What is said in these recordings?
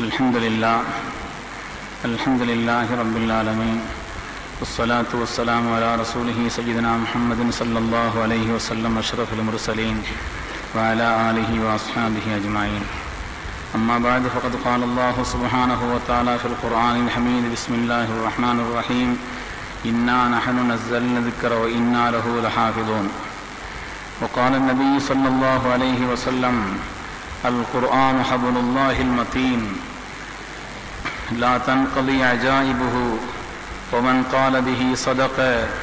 الحمد لله الحمد لله رب العالمين والصلاة والسلام على رسوله سيدنا محمد صلى الله عليه وسلم أشرف المرسلين وعلى آله وأصحابه أجمعين أما بعد فقد قال الله سبحانه وتعالى في القرآن الحميد بسم الله الرحمن الرحيم إنا نحن نزلنا الذكر وإنا له لحافظون وقال النبي صلى الله عليه وسلم القرآن حبل الله المتين لا تنقضي عجائبه ومن قال به صدق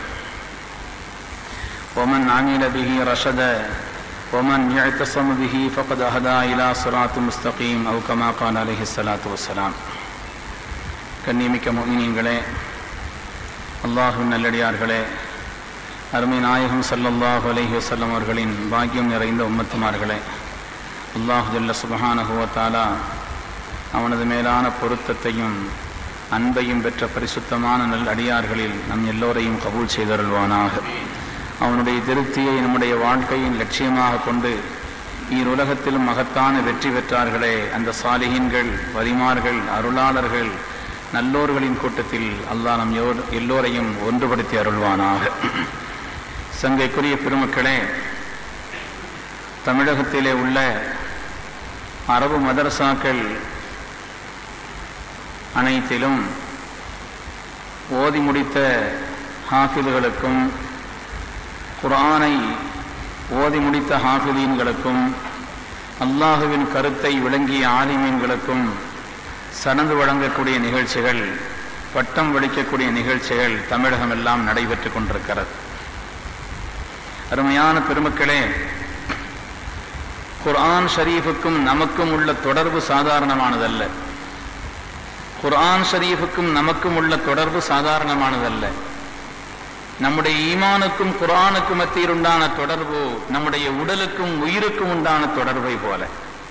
ومن عمل به رشد ومن يعتصم به فقد أهدى إلى صراط مستقيم أو كما قال عليه الصلاة والسلام கண்ணியமிக்க முஃமினீன்களே அல்லாஹுவின் நல்லடியார்களே அருமை நாயகம் ஸல்லல்லாஹு அலைஹி வஸல்லம் அவர்களின் பாக்கியம் நிறைந்த உம்மத்துமார்களே அல்லாஹு ஜல்ல சுபஹானஹு வ தஆலா அவனது மேலான பொருத்தத்தையும் அன்பையும் பெற்ற பரிசுத்தமான நல் அடியார்களில் நம் எல்லோரையும் கபூல் செய்தருள்வானாக அவனுடைய திருப்தியை நம்முடைய வாழ்க்கையின் லட்சியமாக கொண்டு ஈருலகத்திலும் மகத்தான வெற்றி பெற்றார்களே அந்த சாலிகின்கள் வலிமார்கள் அருளாளர்கள் நல்லோர்களின் கூட்டத்தில் அல்லாஹ் நம் யோர் எல்லோரையும் ஒன்றுபடுத்தி அருள்வானாக சங்கைக்குரிய பெருமக்களே தமிழகத்திலே உள்ள அரபு மதரசாக்கள் அனைத்திலும் ஓதி முடித்த ஹாஃபிதுகளுக்கும் குர்ஆனை ஓதி முடித்த ஹாஃபிதீன்களுக்கும் அல்லாஹுவின் கருத்தை விளங்கிய ஆலிமீன்களுக்கும் சனந்து வழங்கக்கூடிய நிகழ்ச்சிகள் பட்டம் வலிக்கக்கூடிய நிகழ்ச்சிகள் தமிழகம் எல்லாம் நடைபெற்றுக் கொண்டிருக்கிறது அருமையான பெருமக்களே குர்ஆன் ஷரீஃபுக்கும் நமக்கும் உள்ள தொடர்பு சாதாரணமானதல்ல குர்ஆன் ஷரீஃபுக்கும் நமக்கும் உள்ள தொடர்பு சாதாரணமானதல்ல நம்முடைய ஈமானுக்கும் குர்ஆனுக்கும் மத்தியில் உண்டான தொடர்பு நம்முடைய உடலுக்கும் உயிருக்கும் உண்டான தொடர்பை போல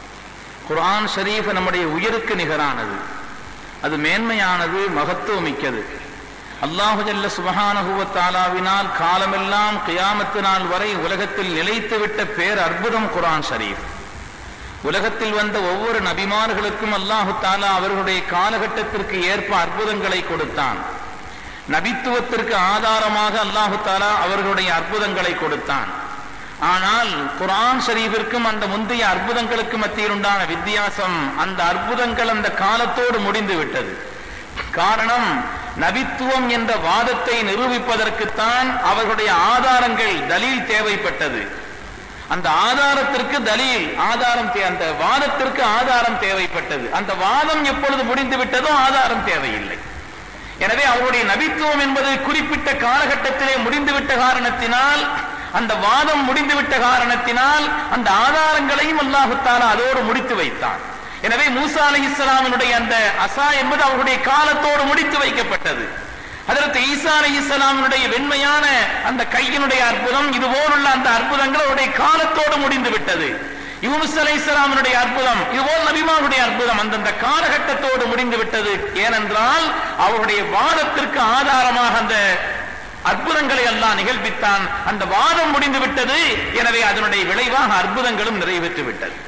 குர்ஆன் ஷரீஃப் நம்முடைய உயிருக்கு நிகரானது அது மேன்மையானது மகத்துவமிக்கது அல்லாஹு ஜல்ல சுபஹானஹுவ தாலாவினால் காலமெல்லாம் கியாமத்து நாள் வரை உலகத்தில் நிலைத்துவிட்ட பேர் அற்புதம் குர்ஆன் ஷரீஃப் உலகத்தில் வந்த ஒவ்வொரு நபிமார்களுக்கும் அல்லாஹு தாலா அவர்களுடைய காலகட்டத்திற்கு ஏற்ப அற்புதங்களை கொடுத்தான் நபித்துவத்திற்கு ஆதாரமாக அல்லாஹு தாலா அவர்களுடைய அற்புதங்களை கொடுத்தான் ஆனால் குரான் ஷரீஃபிற்கும் அந்த முந்தைய அற்புதங்களுக்கு மத்தியில் உண்டான வித்தியாசம் அந்த அற்புதங்கள் அந்த காலத்தோடு முடிந்து விட்டது காரணம் நபித்துவம் என்ற வாதத்தை நிரூபிப்பதற்குத்தான் அவர்களுடைய ஆதாரங்கள் தலீல் தேவைப்பட்டது அந்த ஆதாரத்திற்கு தலீல் ஆதாரம் அந்த வாதத்திற்கு ஆதாரம் தேவைப்பட்டது அந்த வாதம் எப்பொழுது முடிந்து விட்டதோ ஆதாரம் தேவையில்லை எனவே அவருடைய நபித்துவம் என்பது குறிப்பிட்ட காலகட்டத்திலே முடிந்துவிட்ட காரணத்தினால் அந்த வாதம் முடிந்துவிட்ட காரணத்தினால் அந்த ஆதாரங்களையும் அல்லாஹுத்தாலா அதோடு முடித்து வைத்தான் எனவே மூசா அலி இஸ்லாமினுடைய அந்த அசா என்பது அவருடைய காலத்தோடு முடித்து வைக்கப்பட்டது அதற்கு ஈசா அலி இஸ்லாமினுடைய வெண்மையான அந்த கையினுடைய அற்புதம் இது போலுள்ள அந்த அற்புதங்கள் அவருடைய காலத்தோடு முடிந்து விட்டது யூனுஸ் அலை இஸ்லாமினுடைய அற்புதம் இதுபோல் நபிமாவுடைய அற்புதம் அந்தந்த காலகட்டத்தோடு முடிந்து விட்டது ஏனென்றால் அவருடைய வாதத்திற்கு ஆதாரமாக அந்த அற்புதங்களை எல்லாம் நிகழ்ப்பித்தான் அந்த வாதம் முடிந்து விட்டது எனவே அதனுடைய விளைவாக அற்புதங்களும் நிறைவேற்றி விட்டது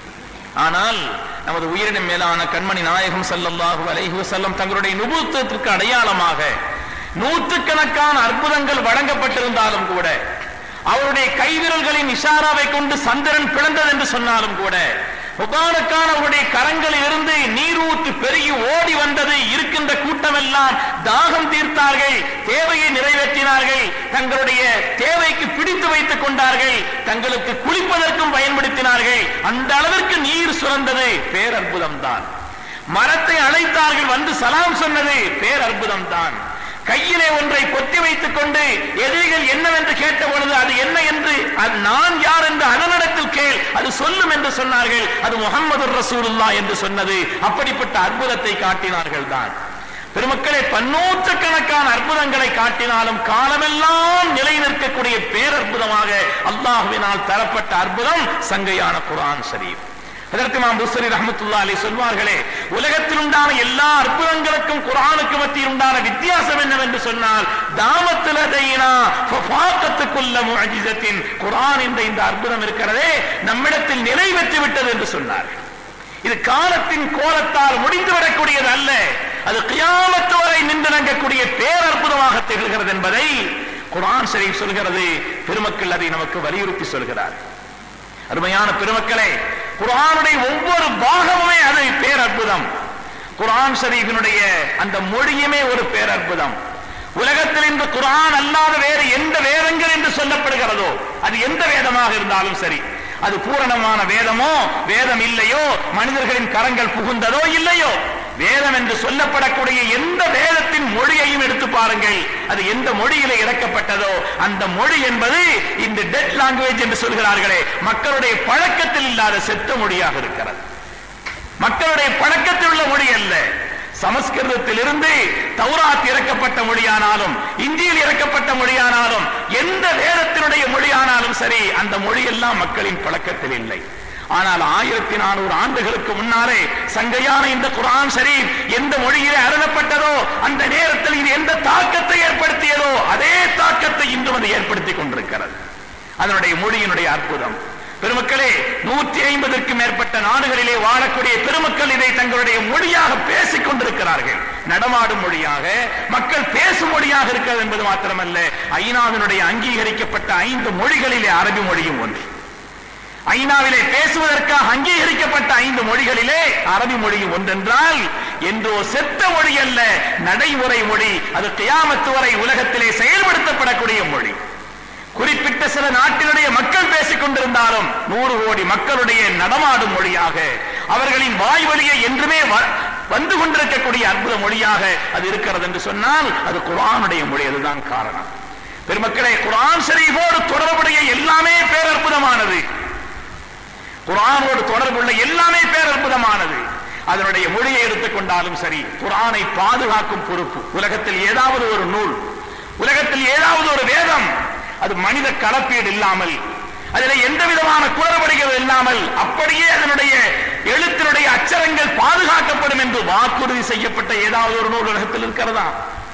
ஆனால் நமது உயிரினம் மேலான கண்மணி நாயகம் சல்லல்லாஹு அலைஹி வஸல்லம் தங்களுடைய நுபுத்துவத்திற்கு அடையாளமாக நூற்றுக்கணக்கான அற்புதங்கள் வழங்கப்பட்டிருந்தாலும் கூட அவருடைய கைவிரல்களின் இஷாராவை கொண்டு சந்திரன் பிளந்தது என்று சொன்னாலும் கூட முபாரக்கான அவருடைய கரங்களில் இருந்து நீரூற்று பெருகி ஓடி வந்தது இருக்கின்ற கூட்டம் எல்லாம் தாகம் தீர்த்தார்கள் தேவையை நிறைவேற்றினார்கள் தங்களுடைய தேவைக்கு பிடித்து வைத்துக் கொண்டார்கள் தங்களுக்கு குளிப்பதற்கும் பயன்படுத்தினார்கள் அந்த அளவிற்கு நீர் சுரந்தது பேரற்புதம் தான் மரத்தை அழைத்தார்கள் வந்து சலாம் சொன்னது பேரற்புதம் தான் கையிலே ஒன்றை கொத்தி வைத்துக் கொண்டு எதிரிகள் என்னவென்று கேட்ட பொழுது அது என்ன என்று அது நான் யார் என்று அதனிடத்தில் கேள் அது சொல்லும் என்று சொன்னார்கள் அது முகமது ரசூலுல்லா என்று சொன்னது அப்படிப்பட்ட அற்புதத்தை காட்டினார்கள் தான் பெருமக்களே பன்னூற்றுக்கணக்கான அற்புதங்களை காட்டினாலும் காலமெல்லாம் நிலை நிற்கக்கூடிய பேரற்புதமாக அல்லாஹுவினால் தரப்பட்ட அற்புதம் சங்கையான குரான் ஷரீப் அதற்கு நாம் புசரி ரஹமத்துல்லா அலி சொல்வார்களே உலகத்தில் உண்டான எல்லா அற்புதங்களுக்கும் குரானுக்கு மத்தியில் உண்டான வித்தியாசம் என்னவென்று சொன்னால் தாமத்திலதையினா ஃபஃபாக்கத்துக்குள்ள முஅஜிசத்தின் குரான் என்ற இந்த அற்புதம் இருக்கிறதே நம்மிடத்தில் நிலை பெற்று விட்டது என்று சொன்னார்கள் இது காலத்தின் கோலத்தால் முடிந்துவிடக்கூடியது அல்ல அது கியாமத்து வரை நின்று நங்கக்கூடிய பேரற்புதமாக திகழ்கிறது என்பதை குர்ஆன் ஷரீஃப் சொல்கிறது பெருமக்கள் அதை நமக்கு வலியுறுத்தி சொல்கிறார் அருமையான பெருமக்களே குர்ஆனுடைய ஒவ்வொரு பாகமுமே அது பேரற்புதம் குர்ஆன் ஷரீஃபினுடைய அந்த மொழியுமே ஒரு பேரற்புதம் உலகத்தில் இந்த குர்ஆன் அல்லாத வேறு எந்த வேதங்கள் என்று சொல்லப்படுகிறதோ அது எந்த வேதமாக இருந்தாலும் சரி அது பூரணமான வேதமோ வேதம் இல்லையோ மனிதர்களின் கரங்கள் புகுந்ததோ இல்லையோ வேதம் என்று சொல்லப்படக்கூடிய எந்த வேதத்தின் மொழியையும் எடுத்து பாருங்கள் அது எந்த மொழியிலே இறக்கப்பட்டதோ அந்த மொழி என்பது இந்த டெட் லாங்குவேஜ் என்று சொல்கிறார்களே மக்களுடைய பழக்கத்தில் இல்லாத செத்த மொழியாக இருக்கிறது மக்களுடைய பழக்கத்தில் உள்ள மொழி அல்ல சமஸ்கிருதத்தில் இருந்து தௌராத் இறக்கப்பட்ட மொழியானாலும் இந்தியில் இறக்கப்பட்ட மொழியானாலும் எந்த வேதத்தினுடைய மொழியானாலும் சரி அந்த மொழியெல்லாம் மக்களின் பழக்கத்தில் இல்லை ஆனால் ஆயிரத்தி நானூறு ஆண்டுகளுக்கு முன்னாலே சங்கையான இந்த குரான் ஷரீப் எந்த மொழியிலே அருளப்பட்டதோ அந்த நேரத்தில் இது எந்த தாக்கத்தை ஏற்படுத்தியதோ அதே தாக்கத்தை இன்றும் அது ஏற்படுத்திக் கொண்டிருக்கிறது அதனுடைய மொழியினுடைய அற்புதம் பெருமக்களே நூற்றி ஐம்பதற்கும் மேற்பட்ட நாடுகளிலே வாழக்கூடிய பெருமக்கள் இதை தங்களுடைய மொழியாக பேசிக் கொண்டிருக்கிறார்கள் நடமாடும் மொழியாக மக்கள் பேசும் மொழியாக இருக்கிறது என்பது மாத்திரமல்ல ஐநாவினுடைய அங்கீகரிக்கப்பட்ட ஐந்து மொழிகளிலே அரபி மொழியும் ஒன்று ஐநாவிலே பேசுவதற்காக அங்கீகரிக்கப்பட்ட ஐந்து மொழிகளிலே அரபி மொழியும் ஒன்றென்றால் என்றோ செத்த மொழி அல்ல நடைமுறை மொழி அது கியாமத்து வரை உலகத்திலே செயல்படுத்தப்படக்கூடிய மொழி குறிப்பிட்ட சில நாட்டினுடைய மக்கள் பேசிக் கொண்டிருந்தாலும் நூறு கோடி மக்களுடைய நடமாடும் மொழியாக அவர்களின் வாய் வழியை என்றுமே வ- வந்து கொண்டிருக்கக்கூடிய அற்புத மொழியாக அது இருக்கிறது என்று சொன்னால் அது குர்ஆனுடைய மொழி அதுதான் காரணம் பெருமக்களே குர்ஆன் ஷரீஃபோடு தொடர்புடைய எல்லாமே பேரற்புதமானது குர்ஆனோடு தொடர்புள்ள எல்லாமே பேரற்புதமானது அதனுடைய மொழியை எடுத்துக்கொண்டாலும் சரி குர்ஆனை பாதுகாக்கும் பொறுப்பு உலகத்தில் ஏதாவது ஒரு நூல் உலகத்தில் ஏதாவது ஒரு வேதம் அது மனித கலப்பீடு இல்லாமல் அதில் எந்த விதமான குளறுபடிகள் இல்லாமல் அப்படியே அதனுடைய எழுத்தினுடைய அச்சரங்கள் பாதுகாக்கப்படும் என்று வாக்குறுதி செய்யப்பட்ட ஏதாவது ஒரு நூல் உலகத்தில் இருக்கிறதா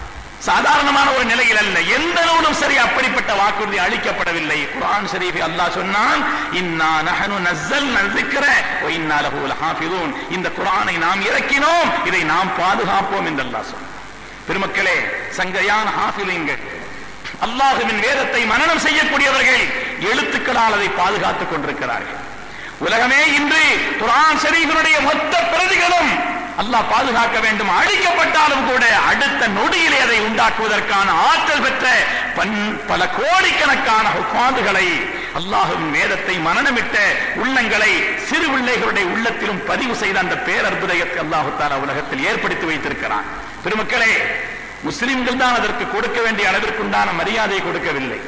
சாதாரணமான ஒரு நிலையில் அல்ல எந்த நூலும் சரி அப்படிப்பட்ட வாக்குறுதி அளிக்கப்படவில்லை குர்ஆன் ஷரீஃபை அல்லாஹ் சொன்னான் இன்னா நஹனு நஸ்ஸல்னா ذிக்ர வ இன்னா லஹு லஹாஃபிதூன் இந்த குர்ஆனை நாம் இறக்கினோம் இதை நாம் பாதுகாப்போம் என்று அல்லாஹ் சொன்னான் பெருமக்களே சங்கையான ஹாஃபிலீன்கள் அல்லாஹுவின் வேதத்தை மனனம் செய்யக்கூடியவர்கள் எழுத்துக்களால் அதை பாதுகாத்துக் கொண்டிருக்கிறார்கள் உலகமே இன்று குர்ஆன் ஷரீஃபினுடைய மொத்த பிரதிகளும் அல்லாஹ் பாதுகாக்க வேண்டும் அழிக்கப்பட்டாலும் கூட அடுத்த நொடியிலே அதை உண்டாக்குவதற்கான ஆற்றல் பெற்ற பன் பல கோடிக்கணக்கான ஹுஃபாதுகளை அல்லாஹுவின் வேதத்தை மனநமிட்ட உள்ளங்களை சிறு பிள்ளைகளுடைய உள்ளத்திலும் பதிவு செய்த அந்த பேரற்புதயத்தை அல்லாஹு தாலா உலகத்தில் ஏற்படுத்தி வைத்திருக்கிறான் பெருமக்களே முஸ்லிம்கள் தான் அதற்கு கொடுக்க வேண்டிய அளவிற்குண்டான மரியாதை கொடுக்கவில்லை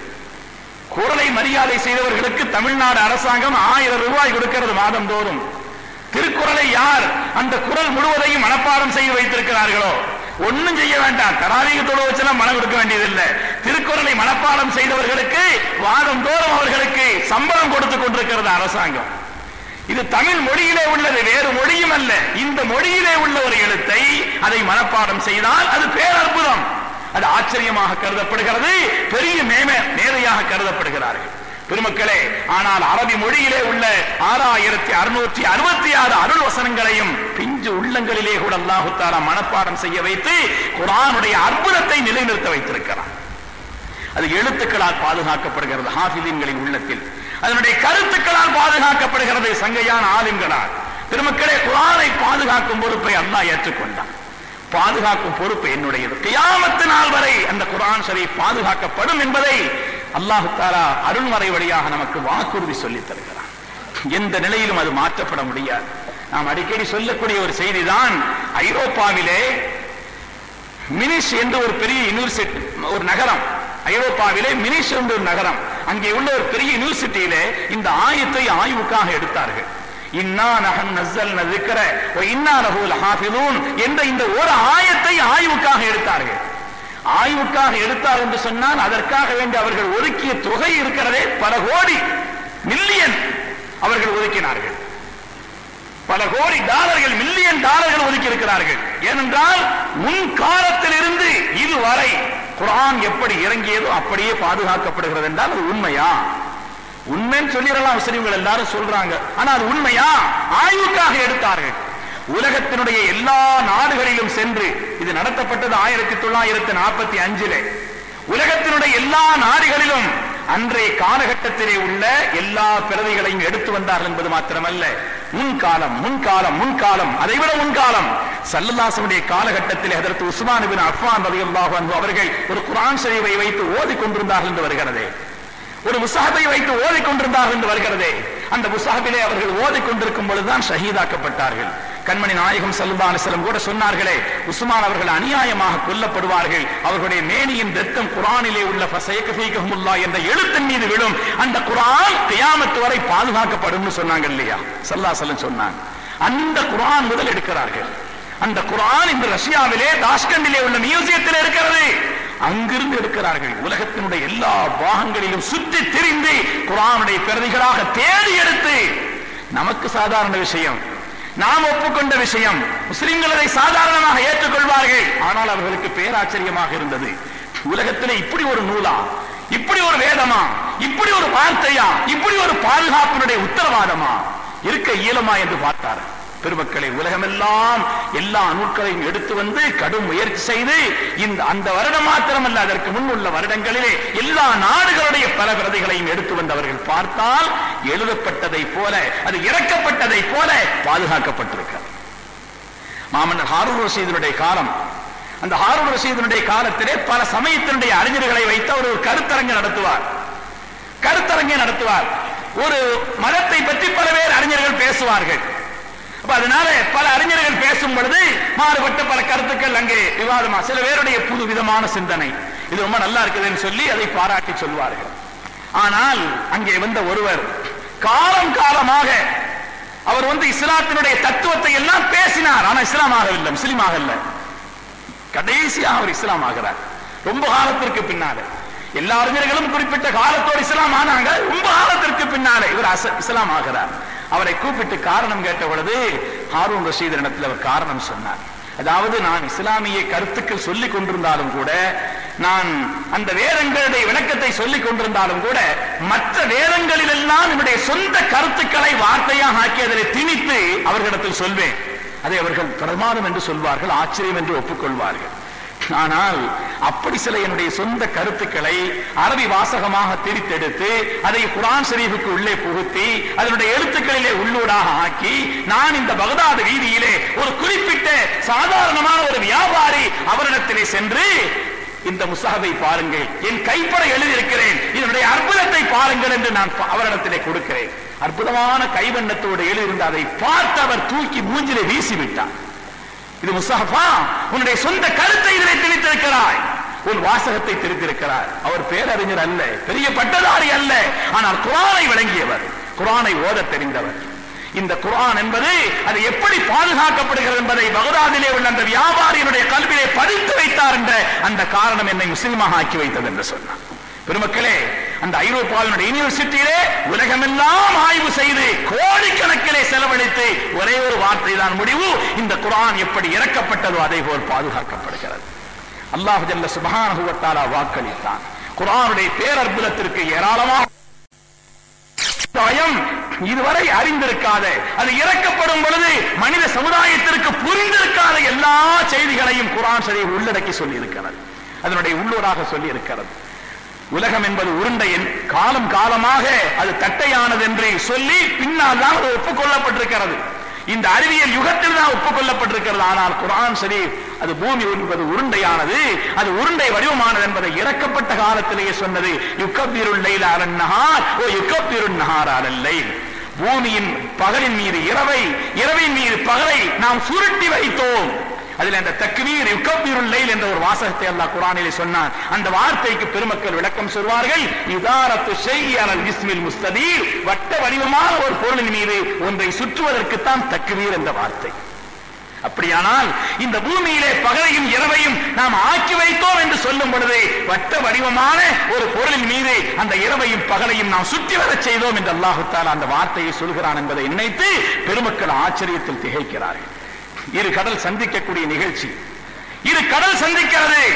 குரலை மரியாதை செய்தவர்களுக்கு தமிழ்நாடு அரசாங்கம் ஆயிரம் ரூபாய் கொடுக்கிறது மாதந்தோறும் திருக்குறளை யார் அந்த குரல் முழுவதையும் மனப்பாடம் செய்து வைத்திருக்கிறார்களோ ஒண்ணும் செய்ய வேண்டாம் தராவீக தொழு வச்செல்லாம் மனம் கொடுக்க வேண்டியதில்லை திருக்குறளை மனப்பாடம் செய்தவர்களுக்கு வாதந்தோறும் அவர்களுக்கு சம்பளம் கொடுத்து கொண்டிருக்கிறது அரசாங்கம் இது தமிழ் மொழியிலே உள்ளது வேறு மொழியும் அல்ல இந்த மொழியிலே உள்ள ஒரு எழுத்தை அதை மனப்பாடம் செய்தால் அது பேரற்புதம் அது ஆச்சரியமாக கருதப்படுகிறது பெரிய மேம மேதையாக கருதப்படுகிறார்கள் பெருமக்களே ஆனால் அரபி மொழியிலே உள்ள ஆறாயிரத்தி அறுநூற்றி அறுபத்தி ஆறு அருள் வசனங்களையும் பிஞ்சு உள்ளங்களிலே கூட அல்லாஹு தாலா மனப்பாடம் செய்ய வைத்து குர்ஆனுடைய அற்புதத்தை நிலைநிறுத்த வைத்திருக்கிறார் அது எழுத்துக்களால் பாதுகாக்கப்படுகிறது ஹாஃபிதீன்களின் உள்ளத்தில் அதனுடைய கருத்துக்களால் பாதுகாக்கப்படுகிறது சங்கையான ஆலிம்களால் பெருமக்களே குரானை பாதுகாக்கும் பொறுப்பை அல்லாஹ் ஏற்றுக்கொண்டான் பாதுகாக்கும் பொறுப்பு என்னுடையது கியாமத்து நாள் வரை அந்த குரான் ஷரீஃப் பாதுகாக்கப்படும் என்பதை அல்லாஹு தாலா அருள்மறை வழியாக நமக்கு வாக்குறுதி சொல்லித் தருகிறான் எந்த நிலையிலும் அது மாற்றப்பட முடியாது நாம் அடிக்கடி சொல்லக்கூடிய ஒரு செய்திதான் ஐரோப்பாவிலே மினிஷ் என்று ஒரு பெரிய யூனிவர்சிட்டி ஒரு நகரம் ஐரோப்பாவிலே மினிஷ் என்று ஒரு நகரம் அங்கே உள்ள ஒரு பெரிய யூனிவர்சிட்டியிலே இந்த ஆயத்தை ஆய்வுக்காக எடுத்தார்கள் இன்னா நகன் நஸ்ஸல் நதிக்கிற இன்னா லஹு லஹாஃபிதூன் என்ற இந்த ஒரு ஆயத்தை ஆய்வுக்காக எடுத்தார்கள் ஆய்வுக்காக எடுத்தார் என்று சொன்னால் அதற்காக வேண்டி அவர்கள் ஒதுக்கிய தொகை இருக்கிறதே பல கோடி மில்லியன் அவர்கள் ஒதுக்கினார்கள் பல கோடி டாலர்கள் மில்லியன் டாலர்கள் ஒதுக்கி இருக்கிறார்கள் ஏனென்றால் முன் காலத்தில் இருந்து இதுவரை குர்ஆன் எப்படி இறங்கியதோ அப்படியே பாதுகாக்கப்படுகிறது என்றால் அது உண்மையா உண்மைன்னு சொல்லிடலாம் முஸ்லிம்கள் எல்லாரும் சொல்றாங்க ஆனா அது உண்மையா ஆய்வுக்காக எடுத்தார்கள் உலகத்தினுடைய எல்லா நாடுகளிலும் சென்று இது நடத்தப்பட்டது ஆயிரத்தி தொள்ளாயிரத்தி நாற்பத்தி அஞ்சிலே உலகத்தினுடைய எல்லா நாடுகளிலும் அன்றைய காலகட்டத்திலே உள்ள எல்லா பிரதிகளையும் எடுத்து வந்தார்கள் என்பது மாத்திரமல்ல முன்காலம் முன்காலம் முன்காலம் அதைவிட முன்காலம் சல்லல்லாசனுடைய காலகட்டத்தில் அதற்கு உஸ்மான் பின் அஃபான் ரலியல்லாஹு அன்ஹு அவர்கள் ஒரு குர்ஆன் ஷரீஃபை வைத்து ஓதிக் கொண்டிருந்தார்கள் என்று வருகிறது ஒரு முசாஹபை வைத்து ஓதிக் கொண்டிருந்தார்கள் என்று வருகிறதே அந்த முசாஹபிலே அவர்கள் ஓதிக் கொண்டிருக்கும் பொழுதுதான் ஷஹீதாக்கப்பட்டார்கள் கண்மணி நாயகம் சல்லா அலிஸ்லம் கூட சொன்னார்களே உஸ்மான் அவர்கள் அநியாயமாக கொல்லப்படுவார்கள் அவர்களுடைய மேனியின் ரத்தம் குரானிலே உள்ள ஃபசையகஃபீகஹுமுல்லா என்ற எழுத்தின் மீது விழும் அந்த குரான் கியாமத்து வரை பாதுகாக்கப்படும் சொன்னாங்க இல்லையா சல்லா சல்லம் சொன்னாங்க அந்த குரான் முதல் எடுக்கிறார்கள் அந்த குரான் இந்த ரஷ்யாவிலே தாஷ்கண்டிலே உள்ள மியூசியத்தில் இருக்கிறது அங்கிருந்து எடுக்கிறார்கள் உலகத்தினுடைய எல்லா பாகங்களிலும் சுற்றி திரிந்து குரானுடைய பிரதிகளாக தேடி எடுத்து நமக்கு சாதாரண விஷயம் நாம் ஒப்புக்கொண்ட விஷயம் முஸ்லிம்கள் அதை சாதாரணமாக ஏற்றுக்கொள்வார்கள் ஆனால் அவர்களுக்கு பேராச்சரியமாக இருந்தது உலகத்திலே இப்படி ஒரு நூலா இப்படி ஒரு வேதமா இப்படி ஒரு வார்த்தையா இப்படி ஒரு பாதுகாப்பினுடைய உத்தரவாதமா இருக்க இயலுமா என்று பார்த்தார் பெருமக்களை உலகமெல்லாம் எல்லா நூல்களையும் எடுத்து வந்து கடும் முயற்சி செய்து இந்த அந்த வருடம் மாத்திரமல்ல அதற்கு முன் உள்ள வருடங்களிலே எல்லா நாடுகளுடைய பல பிரதிகளையும் எடுத்து வந்தவர்கள் பார்த்தால் எழுதப்பட்டதை போல அது இறக்கப்பட்டதை போல பாதுகாக்கப்பட்டிருக்கிறது மாமன்னர் ஹாரூன் ரஷீதனுடைய காலம் அந்த ஹாரூன் ரஷீதனுடைய காலத்திலே பல சமயத்தினுடைய அறிஞர்களை வைத்து அவர் ஒரு கருத்தரங்கு நடத்துவார் கருத்தரங்கை நடத்துவார் ஒரு மதத்தை பற்றி பல பேர் அறிஞர்கள் பேசுவார்கள் அப்ப அதனால பல அறிஞர்கள் பேசும் பொழுது மாறுபட்ட பல கருத்துக்கள் அங்கே விவாதமா சில பேருடைய புது விதமான சிந்தனை இது ரொம்ப நல்லா இருக்குதுன்னு சொல்லி அதை பாராட்டி சொல்வார்கள் ஆனால் அங்கே வந்த ஒருவர் காலம் காலமாக அவர் வந்து இஸ்லாத்தினுடைய தத்துவத்தை எல்லாம் பேசினார் ஆனா இஸ்லாம் ஆகவில்லை முஸ்லீம் ஆகல கடைசியாக அவர் இஸ்லாம் ஆகிறார் ரொம்ப காலத்திற்கு பின்னால எல்லா அறிஞர்களும் குறிப்பிட்ட காலத்தோடு இஸ்லாம் ஆனாங்க ரொம்ப காலத்திற்கு பின்னாலே இவர் அச- இஸ்லாம் ஆகிறார் அவரை கூப்பிட்டு காரணம் கேட்ட பொழுது ஹாரூன் ரஷீத் இடத்தில் அவர் காரணம் சொன்னார் அதாவது நான் இஸ்லாமிய கருத்துக்கள் சொல்லிக் கொண்டிருந்தாலும் கூட நான் அந்த வேதங்களுடைய விளக்கத்தை சொல்லிக் கொண்டிருந்தாலும் கூட மற்ற வேதங்களில் எல்லாம் என்னுடைய சொந்த கருத்துக்களை வார்த்தையாக ஆக்கி அதில் திணித்து அவர்களிடத்தில் சொல்வேன் அதை அவர்கள் பிரமாதம் என்று சொல்வார்கள் ஆச்சரியம் என்று ஒப்புக்கொள்வார்கள் ஆனால் அப்படி சில என்னுடைய சொந்த கருத்துக்களை அரபி வாசகமாக திரித்தெடுத்து அதை குரான் ஷரீஃபுக்கு உள்ளே புகுத்தி அதனுடைய எழுத்துக்களிலே உள்ளூடாக ஆக்கி நான் இந்த பகதாது வீதியிலே ஒரு குறிப்பிட்ட சாதாரணமான ஒரு வியாபாரி அவரிடத்திலே சென்று இந்த முசாவை பாருங்கள் என் கைப்பட எழுதியிருக்கிறேன் இதனுடைய அற்புதத்தை பாருங்கள் என்று நான் பா- அவரிடத்திலே கொடுக்கிறேன் அற்புதமான கைவண்ணத்தோடு எழுதியிருந்த அதை பார்த்து அவர் தூக்கி மூஞ்சிலே வீசி விட்டார் இது முஸ்தபா உன்னுடைய சொந்த கருத்தை இதிலே திணித்திருக்கிறாய் உன் வாசகத்தை திரித்திருக்கிறார் அவர் பேரறிஞர் அல்ல பெரிய பட்டதாரி அல்ல ஆனால் குரானை விளங்கியவர் குரானை ஓதத் தெரிந்தவர் இந்த குர்ஆன் என்பது அது எப்படி பாதுகாக்கப்படுகிறது என்பதை பகதாதிலே உள்ள அந்த வியாபாரியினுடைய கல்வியை பதித்து வைத்தார் என்ற அந்த காரணம் என்னை முஸ்லிமாக ஆக்கி வைத்தது என்று சொன்னார் பெருமக்களே அந்த ஐரோப்பாவினுடைய யூனிவர்சிட்டியிலே உலகமெல்லாம் ஆய்வு செய்து கோடிக்கணக்கிலே செலவழித்து ஒரே ஒரு வார்த்தை தான் முடிவு இந்த குர்ஆன் எப்படி இறக்கப்பட்டதோ அதே போல் பாதுகாக்கப்படுகிறது அல்லாஹ் ஜல்ல சுப்ஹானஹு வ தஆலா வாக்களித்தான் குர்ஆனுடைய பேரற்புதத்திற்கு ஏராளமாக சமுதாயம் இதுவரை அறிந்திருக்காத அது இறக்கப்படும் பொழுது மனித சமுதாயத்திற்கு புரிந்திருக்காத எல்லா செய்திகளையும் குரான் ஷரீஃப் உள்ளடக்கி சொல்லி இருக்கிறது அதனுடைய உள்ளூராக சொல்லி இருக்கிறது உலகம் என்பது உருண்டை என் காலம் காலமாக அது தட்டையானது என்று சொல்லி பின்னால் தான் அது ஒப்புக்கொள்ளப்பட்டிருக்கிறது இந்த அறிவியல் யுகத்தில் தான் ஒப்புக்கொள்ளப்பட்டிருக்கிறது ஆனால் குரான் ஷரீஃப் அது பூமி என்பது உருண்டையானது அது உருண்டை வடிவமானது என்பதை இறக்கப்பட்ட காலத்திலேயே சொன்னது யுக்கபிருள் லைல அலன் நஹார் ஓ யுக்கபிருள் நஹார் அலல் லைல் பூமியின் பகலின் மீது இரவை இரவின் மீது பகலை நாம் சுருட்டி வைத்தோம் அதில் அந்த தக்வீர் யுக்கபீருல் லைல் என்ற ஒரு வாசகத்தை அல்லாஹ் குர்ஆனிலே சொன்னான் அந்த வார்த்தைக்கு பெருமக்கள் விளக்கம் சொல்வார்கள் இதாரத்து ஷைஇ அலல் இஸ்மில் முஸ்ததீர் வட்ட வடிவமான ஒரு பொருளின் மீது ஒன்றை சுற்றுவதற்குத்தான் தக்வீர் என்ற வார்த்தை அப்படியானால் இந்த பூமியிலே பகலையும் இரவையும் நாம் ஆக்கி வைத்தோம் என்று சொல்லும் பொழுது வட்ட வடிவமான ஒரு பொருளின் மீது அந்த இரவையும் பகலையும் நாம் சுற்றி வரச் செய்தோம் என்று அல்லாஹு தஆலா அந்த வார்த்தையை சொல்கிறான் என்பதை நினைத்து பெருமக்கள் ஆச்சரியத்தில் திகைக்கிறார்கள் இரு கடல் சந்திக்கக்கூடிய நிகழ்ச்சி இரு கடல் சந்திக்கிறது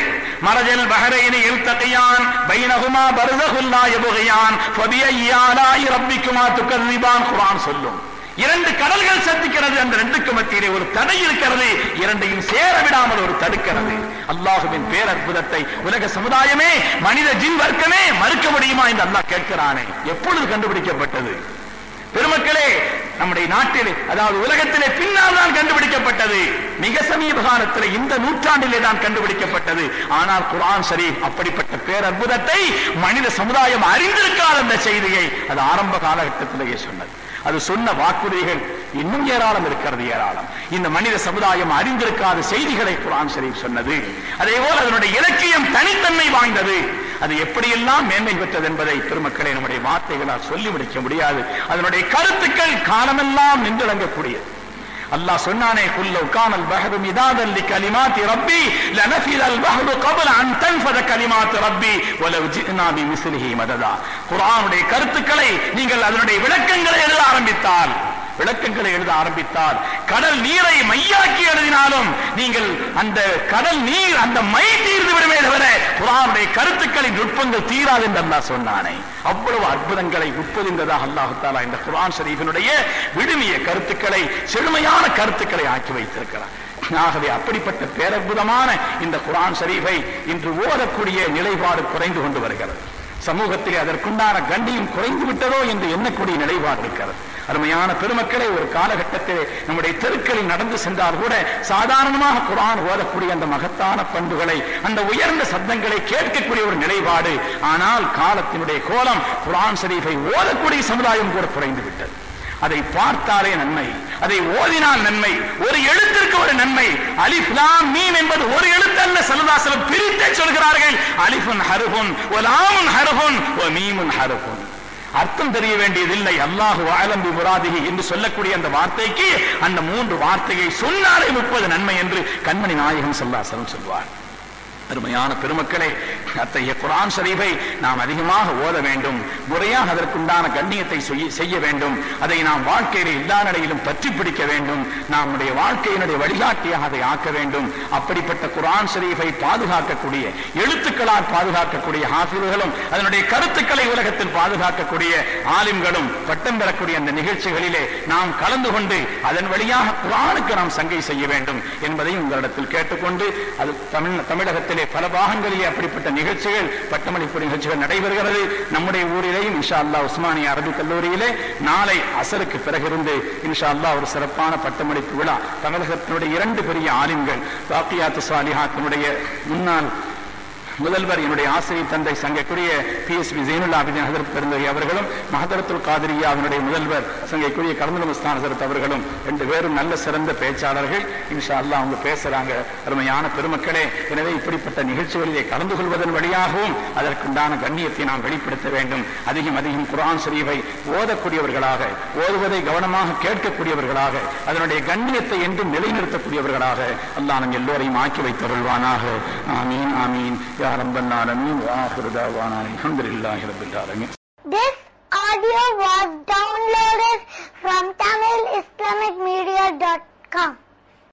மரஜல் பஹரைனி இல்தகியான் பைனஹுமா பர்ஸகுல் லா யபகியான் ஃபபியையி ஆலாஇ ரப்பிக்குமா துகذிபான் குர்ஆன் சொல்லும் இரண்டு கடல்கள் சந்திக்கிறது அந்த ரெண்டுக்கு மத்தியிலே ஒரு தடை இருக்கிறது இரண்டையும் சேர விடாமல் ஒரு தடுக்கிறது அல்லாஹுவின் பேரற்புதத்தை உலக சமுதாயமே மனித ஜின் வர்க்கமே மறுக்க முடியுமா என்று அல்லாஹ் கேட்கிறானே எப்பொழுது கண்டுபிடிக்கப்பட்டது பெருமக்களே நம்முடைய நாட்டிலே அதாவது உலகத்திலே பின்னால் தான் கண்டுபிடிக்கப்பட்டது மிக சமீப காலத்தில் இந்த நூற்றாண்டிலே தான் கண்டுபிடிக்கப்பட்டது ஆனால் குர்ஆன் ஷரீஃப் அப்படிப்பட்ட பேரற்புதத்தை மனித சமுதாயம் அறிந்திருக்காத அந்த செய்தியை அது ஆரம்ப காலகட்டத்திலேயே சொன்னது அது சொன்ன வாக்குறுதிகள் இன்னும் ஏராளம் இருக்கிறது ஏராளம் இந்த மனித சமுதாயம் அறிந்திருக்காத செய்திகளை குர்ஆன் ஷரீஃப் சொன்னது அதே போல அதனுடைய இலக்கியம் தனித்தன்மை வாய்ந்தது அது எப்படியெல்லாம் மேன்மை பெற்றது என்பதை பெருமக்களை நம்முடைய வார்த்தைகளால் சொல்லி முடிக்க முடியாது அதனுடைய கருத்துக்கள் காலமெல்லாம் நின்றுழங்கக்கூடியது அல்லாஹ் சொன்னானே குல்லு கானல் பஹரு மிதாதன் லிகலிமாத்தி ரப்பி லனஃபிதல் பஹரு قبل அன் தன்ஃபத கலிமாத்து ரப்பி வலவ் ஜினா பிமிஸ்லிஹி மததா குர்ஆனுடைய கருத்துக்களை நீங்கள் அதனுடைய விளக்கங்களை எழுத ஆரம்பித்தால் விளக்கங்களை எழுத ஆரம்பித்தால் கடல் நீரை மையாக்கி எழுதினாலும் நீங்கள் அந்த கடல் நீர் அந்த மை தீர்ந்து விடுமே தவிர குரானுடைய கருத்துக்களின் நுட்பங்கள் தீராது என்று அல்லாஹ் சொன்னானே அவ்வளவு அற்புதங்களை உட்பொதிந்ததாக அல்லாஹு தாலா இந்த குரான் ஷரீஃபினுடைய விடுமிய கருத்துக்களை செழுமையான கருத்துக்களை ஆக்கி வைத்திருக்கிறார் ஆகவே அப்படிப்பட்ட பேரற்புதமான இந்த குரான் ஷரீஃபை இன்று ஓதக்கூடிய நிலைப்பாடு குறைந்து கொண்டு வருகிறது சமூகத்திலே அதற்குண்டான கண்டியும் குறைந்து விட்டதோ என்று எண்ணக்கூடிய நிலைப்பாடு இருக்கிறது அருமையான பெருமக்களே ஒரு காலகட்டத்தில் நம்முடைய தெருக்களில் நடந்து சென்றால் கூட சாதாரணமாக குரான் ஓதக்கூடிய அந்த மகத்தான பண்புகளை அந்த உயர்ந்த சத்தங்களை கேட்கக்கூடிய ஒரு நிலைப்பாடு ஆனால் காலத்தினுடைய கோலம் குரான் ஷரீஃபை ஓதக்கூடிய சமுதாயம் கூட குறைந்து விட்டது அதை பார்த்தாலே நன்மை அதை ஓதினால் நன்மை ஒரு எழுத்திற்கு ஒரு நன்மை அலிஃப் லாம் மீம் என்பது ஒரு எழுத்து அல்ல சல்லல்லாஹு பிரித்தே சொல்கிறார்கள் அலிஃபுன் ஹருஃபுன் வ லாமுன் ஹருஃபுன் வ மீமுன் ஹருஃபுன் அர்த்தம் தெரிய வேண்டியதில்லை அல்லாஹு ஆலம்பி முராதிகி என்று சொல்லக்கூடிய அந்த வார்த்தைக்கு அந்த மூன்று வார்த்தையை சொன்னாலே முப்பது நன்மை என்று கண்மணி நாயகம் சல்லாசலம் சொல்வார் அருமையான பெருமக்களே அத்தகைய குரான் ஷரீஃபை நாம் அதிகமாக ஓத வேண்டும் முறையாக அதற்குண்டான கண்ணியத்தை செய்ய- செய்ய வேண்டும் அதை நாம் வாழ்க்கையில எல்லா நிலையிலும் பற்றி பிடிக்க வேண்டும் நம்முடைய வாழ்க்கையினுடைய வழிகாட்டியாக அதை ஆக்க வேண்டும் அப்படிப்பட்ட குரான் ஷரீஃபை பாதுகாக்கக்கூடிய எழுத்துக்களால் பாதுகாக்கக்கூடிய ஹாஃபில்களும் அதனுடைய கருத்துக்களை உலகத்தில் பாதுகாக்கக்கூடிய ஆலிம்களும் பட்டம் பெறக்கூடிய அந்த நிகழ்ச்சிகளிலே நாம் கலந்து கொண்டு அதன் வழியாக குரானுக்கு நாம் சங்கை செய்ய வேண்டும் என்பதையும் உங்களிடத்தில் கேட்டுக்கொண்டு அது தமிழ் தமிழகத்திலே பல பாகங்களிலே அப்படிப்பட்ட நிகழ்ச்சிகள் பட்டமளிப்பு நிகழ்ச்சிகள் நடைபெறுகிறது நம்முடைய ஊரிலேயும் இன்ஷா அல்லாஹ் உஸ்மானிய அரபி கல்லூரியிலே நாளை அசருக்கு பிறகிருந்து இன்ஷா அல்லாஹ் ஒரு சிறப்பான பட்டமளிப்பு விழா தமிழகத்தினுடைய இரண்டு பெரிய ஆலிம்கள் பாக்கியாத்து சாலிஹாத்தினுடைய முன்னாள் முதல்வர் என்னுடைய ஆசிரியர் தந்தை சங்கைக்குரிய P S P Jainul Abideen ஹதரத் பெருந்தகை அவர்களும் மஹதரத்துல் காதிரியாவினுடைய முதல்வர் சங்கைக்குரிய கலந்துல முஸ்தான் ஹசரத் அவர்களும் ரெண்டு பேரும் நல்ல சிறந்த பேச்சாளர்கள் இன்ஷா அல்லாஹ் அவங்க பேசுறாங்க அருமையான பெருமக்களே எனவே இப்படிப்பட்ட நிகழ்ச்சிகளிலே கலந்து கொள்வதன் வழியாகவும் அதற்குண்டான கண்ணியத்தை நாம் வெளிப்படுத்த வேண்டும் அதிகம் அதிகம் குர்ஆன் ஷரீஃபை ஓதக்கூடியவர்களாக ஓதுவதை கவனமாக கேட்கக்கூடியவர்களாக அதனுடைய கண்ணியத்தை என்றும் நிலைநிறுத்தக்கூடியவர்களாக அல்லாஹ் நம் எல்லோரையும் ஆக்கி வைத்தருள்வானாக ஆமீன் ஆமீன் யா ரப்பல் ஆலமீன் வா ஆஹிரு தஅவானா அல்ஹம்துலில்லாஹி ரப்பில் ஆலமீன் This audio was downloaded from TamilIslamicMedia.com.